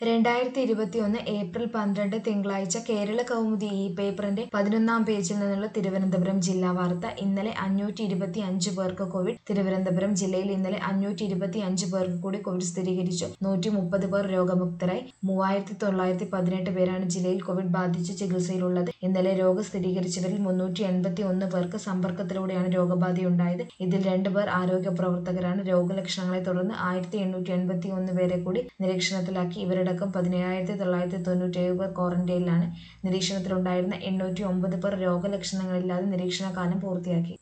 രണ്ടായിരത്തി ഇരുപത്തിയൊന്ന് ഏപ്രിൽ പന്ത്രണ്ട് തിങ്കളാഴ്ച കേരള കൗമുദി ഈ പേപ്പറിന്റെ പതിനൊന്നാം പേജിൽ നിന്നുള്ള തിരുവനന്തപുരം ജില്ലാ വാർത്ത ഇന്നലെ അഞ്ഞൂറ്റി ഇരുപത്തി അഞ്ച് പേർക്ക് കോവിഡ് തിരുവനന്തപുരം ജില്ലയിൽ ഇന്നലെ അഞ്ഞൂറ്റി ഇരുപത്തി അഞ്ച് പേർക്ക് കൂടി കോവിഡ് സ്ഥിരീകരിച്ചു നൂറ്റി മുപ്പത് പേർ രോഗമുക്തരായി മൂവായിരത്തി തൊള്ളായിരത്തി പതിനെട്ട് പേരാണ് ജില്ലയിൽ കോവിഡ് ബാധിച്ച് ചികിത്സയിലുള്ളത് ഇന്നലെ രോഗം സ്ഥിരീകരിച്ചവരിൽ മുന്നൂറ്റി എൺപത്തി ഒന്ന് പേർക്ക് സമ്പർക്കത്തിലൂടെയാണ് രോഗബാധയുണ്ടായത് ഇതിൽ രണ്ട് പേർ ആരോഗ്യ പ്രവർത്തകരാണ് രോഗലക്ഷണങ്ങളെ തുടർന്ന് ആയിരത്തി എണ്ണൂറ്റി എൺപത്തി ഒന്ന് പേരെ കൂടി നിരീക്ഷണത്തിലാക്കി ഇവരടക്കം പതിനേഴായിരത്തി തൊള്ളായിരത്തി തൊണ്ണൂറ്റേഴ് പേർ ക്വാറന്റൈനിലാണ് നിരീക്ഷണത്തിലുണ്ടായിരുന്ന എണ്ണൂറ്റി ഒമ്പത് പേർ രോഗലക്ഷണങ്ങളില്ലാതെ നിരീക്ഷണകാലം പൂർത്തിയാക്കി